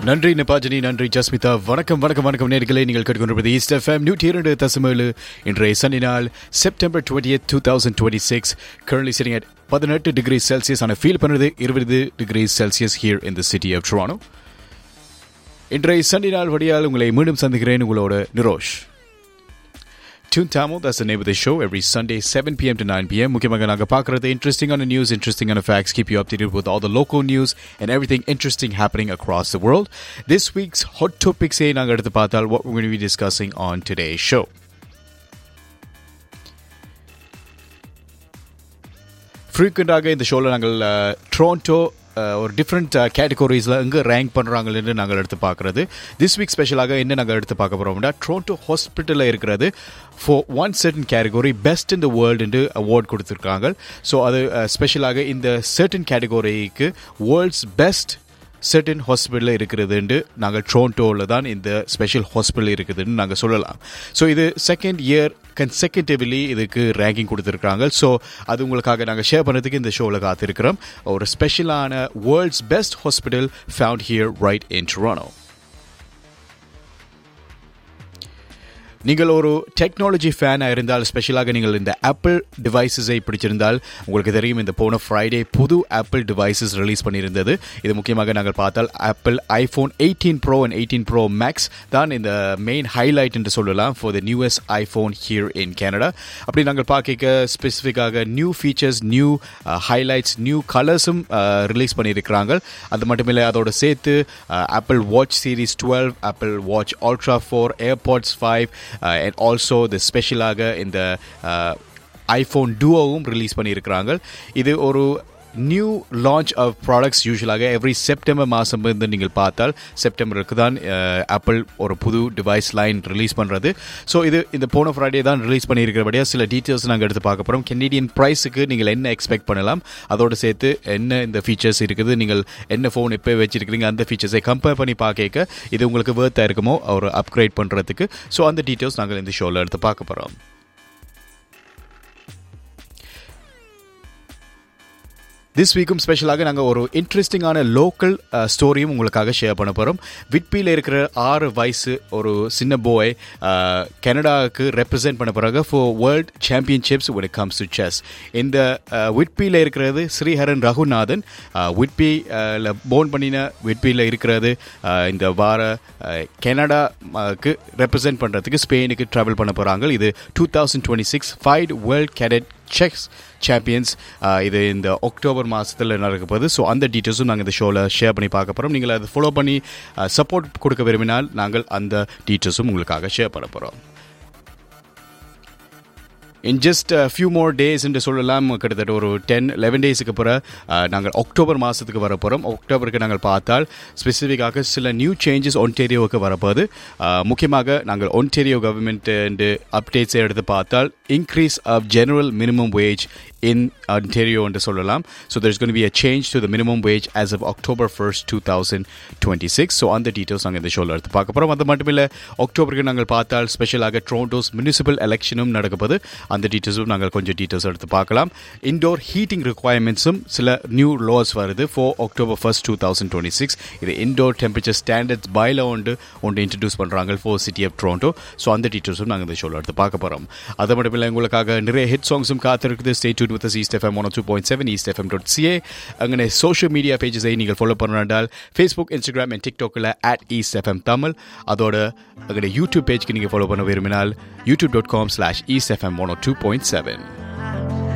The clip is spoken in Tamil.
நன்றி நிபாஜினி நன்றி ஜஸ்மிதா வணக்கம் வணக்கம் வணக்கம் நேர்களை நீங்கள் கேட்டுக்கொண்டிருப்பது ஈஸ்ட் எஃப்எம் நூற்றி இரண்டு தசமேழு இன்றைய சனி நாள் September twenty two thousand twenty six currently sitting at பதினெட்டு டிகிரி செல்சியஸ் ஆனால் ஃபீல் பண்ணுறது இருபது degree Celsius here in the city of Toronto இன்றைய சனி நாள் வழியால் உங்களை மீண்டும் சந்திக்கிறேன் உங்களோட Nirosh Tune Tamil, that's the name of the show, every Sunday, 7 p.m. to 9 p.m. முக்கியமாக நாங்கள் பார்க்குறது interesting on the news, interesting on the facts, keep you updated with all the local news and everything interesting happening across the world. This week's hot topics நாங்கள் எடுத்து பார்த்தால் what we're going to be discussing on today's show. ஃப்ரீக்வெண்ட்டாக இந்த ஷோவில் நாங்கள் ட்ரோன்டோ ஒரு டிஃப்ரெண்ட் கேட்டகரிஸில் எங்கே ரேங்க் பண்ணுறாங்கன்னு நாங்கள் எடுத்து பார்க்குறது திஸ் வீக் ஸ்பெஷலாக என்ன நாங்கள் எடுத்து பார்க்க போகிறோம்னா ட்ரோன்டோ ஹாஸ்பிட்டலில் இருக்கிறது for one certain category best in the world award கொடுத்துருக்காங்க ஸோ அது ஸ்பெஷலாக இந்த சர்டன் கேட்டகரிக்கு வேர்ல்ட்ஸ் பெஸ்ட் சர்டன் ஹாஸ்பிட்டலில் இருக்கிறதுண்டு நாங்கள் ட்ரோன்டோவில் தான் இந்த ஸ்பெஷல் ஹாஸ்பிட்டல் இருக்குதுன்னு நாங்கள் சொல்லலாம் ஸோ இது செகண்ட் இயர் கன்செக்யூட்டிவ்லி இதுக்கு ரேங்கிங் கொடுத்துருக்காங்க ஸோ அது உங்களுக்காக நாங்கள் ஷேர் பண்ணுறதுக்கு இந்த ஷோவில் காத்திருக்கிறோம் ஒரு ஸ்பெஷலான worlds best hospital found here right in Toronto நீங்கள் ஒரு டெக்னாலஜி ஃபேனாக இருந்தால் ஸ்பெஷலாக நீங்கள் இந்த ஆப்பிள் டிவைசஸை பிடிச்சிருந்தால் உங்களுக்கு தெரியும் இந்த போன ஃப்ரைடே புது ஆப்பிள் டிவைசஸ் ரிலீஸ் பண்ணியிருந்தது இது முக்கியமாக நாங்கள் பார்த்தால் Apple iPhone eighteen pro and eighteen pro max தான் இந்த மெயின் ஹைலைட் என்று சொல்லலாம் for the news iPhone here in Canada அப்படி நாங்கள் பார்க்க ஸ்பெசிஃபிக்காக new features new highlights new கலர்ஸும் ரிலீஸ் பண்ணியிருக்கிறாங்க அது மட்டுமில்லை அதோட சேர்த்து Apple watch series twelve Apple watch ultra four AirPods five and also the ஸ்பெஷலாக இந்த ஐஃபோன் டூவோவும் ரிலீஸ் பண்ணியிருக்கிறாங்க இது ஒரு நியூ லான்ச் ஆஃப் ப்ராடக்ட்ஸ் யூஸ்வலாக எவ்ரி செப்டம்பர் மாதம் வந்து நீங்கள் பார்த்தால் செப்டம்பருக்கு தான் ஆப்பிள் ஒரு புது டிவைஸ் லைன் ரிலீஸ் பண்ணுறது ஸோ இது இந்த போன ஃப்ரைடே தான் ரிலீஸ் பண்ணியிருக்கிறபடியாக சில டீட்டெயில்ஸ் நாங்கள் எடுத்து பார்க்க போகிறோம் கெனடியன் ப்ரைஸுக்கு நீங்கள் என்ன எக்ஸ்பெக்ட் பண்ணலாம் அதோடு சேர்த்து என்ன இந்த ஃபீச்சர்ஸ் இருக்குது நீங்கள் என்ன ஃபோன் எப்போ வச்சிருக்கிறீங்க அந்த ஃபீச்சர்ஸை கம்பேர் பண்ணி பார்க்க இது உங்களுக்கு வேர்த்தாக இருக்குமோ ஒரு அப்கிரேட் பண்ணுறதுக்கு ஸோ அந்த டீட்டெயில்ஸ் நாங்கள் இந்த ஷோவில் எடுத்து பார்க்க போகிறோம் திஸ் வீக்கும் ஸ்பெஷலாக நாங்கள் ஒரு இன்ட்ரெஸ்டிங்கான லோக்கல் ஸ்டோரியும் உங்களுக்காக ஷேர் பண்ண போகிறோம் விட்பியில் இருக்கிற ஆறு வயசு ஒரு சின்ன போய் கனடாவுக்கு ரெப்ரசென்ட் பண்ண போகிறாங்க for world championships when it comes to chess இந்த விட்பியில் இருக்கிறது ஸ்ரீஹரன் ரகுநாதன் விட்பியில் போன் பண்ணின விட்பியில் இருக்கிறது இந்த வார கனடாக்கு ரெப்ரசென்ட் பண்ணுறதுக்கு ஸ்பெயினுக்கு ட்ராவல் பண்ண போகிறாங்க இது two thousand twenty six five world cadet செக்ஸ் சாம்பியன்ஸ் இது இந்த அக்டோபர் மாதத்தில் நடக்க போகுது ஸோ அந்த டீட்டெயில்ஸும் நாங்கள் இந்த ஷோவில் ஷேர் பண்ணி பார்க்க போகிறோம் நீங்கள் அதை ஃபாலோ பண்ணி சப்போர்ட் கொடுக்க விரும்பினால் நாங்கள் அந்த டீட்டெயில்ஸும் உங்களுக்காக ஷேர் பண்ண போகிறோம் in just few more days என்று சொல்லலாம் கிட்டத்தட்ட ஒரு டென் லெவன் டேஸுக்கு பிறகு நாங்கள் அக்டோபர் மாதத்துக்கு வர போகிறோம் அக்டோபருக்கு நாங்கள் பார்த்தால் ஸ்பெசிஃபிக்காக சில நியூ சேஞ்சஸ் ஒன்டேரியோவுக்கு வரப்போகுது முக்கியமாக நாங்கள் ஒன்டேரியோ கவர்மெண்ட் அப்டேட்ஸை எடுத்து பார்த்தால் increase of general minimum wage in Ontario என்று சொல்லலாம் so there's going to be a change to the minimum wage as of October 1st 2026 so அந்த டீட்டெயில்ஸ் நாங்கள் இந்த ஷோவில் எடுத்து பார்க்க போகிறோம் அது மட்டும் இல்லை அக்டோபருக்கு நாங்கள் பார்த்தால் ஸ்பெஷலாக ட்ரோண்டோஸ் முனிசிபல் எலெக்ஷனும் நடக்கப்போது அந்த டீட்டெயில்ஸும் நாங்கள் கொஞ்சம் டீட்டெயில்ஸ் எடுத்து பார்க்கலாம் இண்டோர் ஹீட்டிங் ரிக்குவயர்மெண்ட்ஸும் சில நியூ லாஸ் வருது for October first two thousand twenty six இது இண்டோர் டெம்பரேச்சர் ஸ்டாண்டர்ட்ஸ் பைல ஒன்று ஒன்று இன்ட்ரடியூஸ் பண்ணுறாங்க for city of Toronto so அந்த டீட்டெயில்ஸும் நாங்கள் இந்த ஷோவில் எடுத்து பார்க்க போகிறோம் அது மட்டும் இல்லை உங்களுக்காக நிறைய ஹிட் சாங்ஸும் காத்திருக்குது stay tune with east FM one two point seven east FM dot CA அங்கே சோஷியல் மீடியா பேஜஸை நீங்கள் ஃபாலோ பண்ணால் ஃபேஸ்புக் இன்ஸ்டாகிராம் அண்ட் டிக்டாக்கில் அட் ஈஸ்ட் எஃப்எம் தமிழ் அதோட அங்கே யூடியூப் பேஜ்க்கு நீங்கள் ஃபாலோ பண்ண விரும்பினால் YouTube dot com slash east FM one two point seven